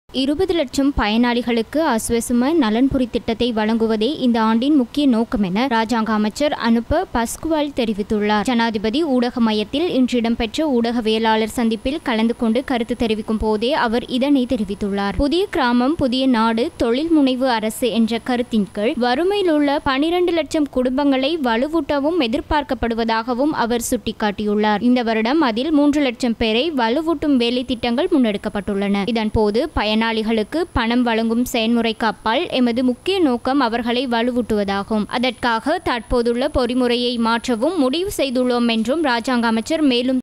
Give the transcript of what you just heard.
இருபது லட்சம் பயனாளிகளுக்கு அஸ்வசும நலன்புரி திட்டத்தை வழங்குவதே இந்த ஆண்டின் முக்கிய நோக்கம் என ராஜாங்க அமைச்சர் அனுப்ப பஸ்குவால் தெரிவித்துள்ளார் ஜனாதிபதி ஊடக மையத்தில் இன்று இடம்பெற்ற ஊடகவியலாளர் சந்திப்பில் கலந்து கொண்டு கருத்து தெரிவிக்கும் போதே அவர் இதனை தெரிவித்துள்ளார் புதிய கிராமம் புதிய நாடு தொழில் முனைவு அரசு என்ற கருத்தின் கீழ் வறுமையில் உள்ள பனிரண்டு லட்சம் குடும்பங்களை வலுவூட்டவும் எதிர்பார்க்கப்படுவதாகவும் அவர் சுட்டிக்காட்டியுள்ளார் இந்த வருடம் அதில் மூன்று லட்சம் பேரை வலுவூட்டும் வேலை திட்டங்கள் முன்னெடுக்கப்பட்டுள்ளன இதன்போது பயனாளிகளுக்கு பணம் வழங்கும் செயல்முறைக்கு அப்பால் எமது முக்கிய நோக்கம் அவர்களை வலுவூட்டுவதாகும் அதற்காக தற்போதுள்ள பொறிமுறையை மாற்றவும் முடிவு செய்துள்ளோம் என்றும் ராஜாங்க அமைச்சர் மேலும்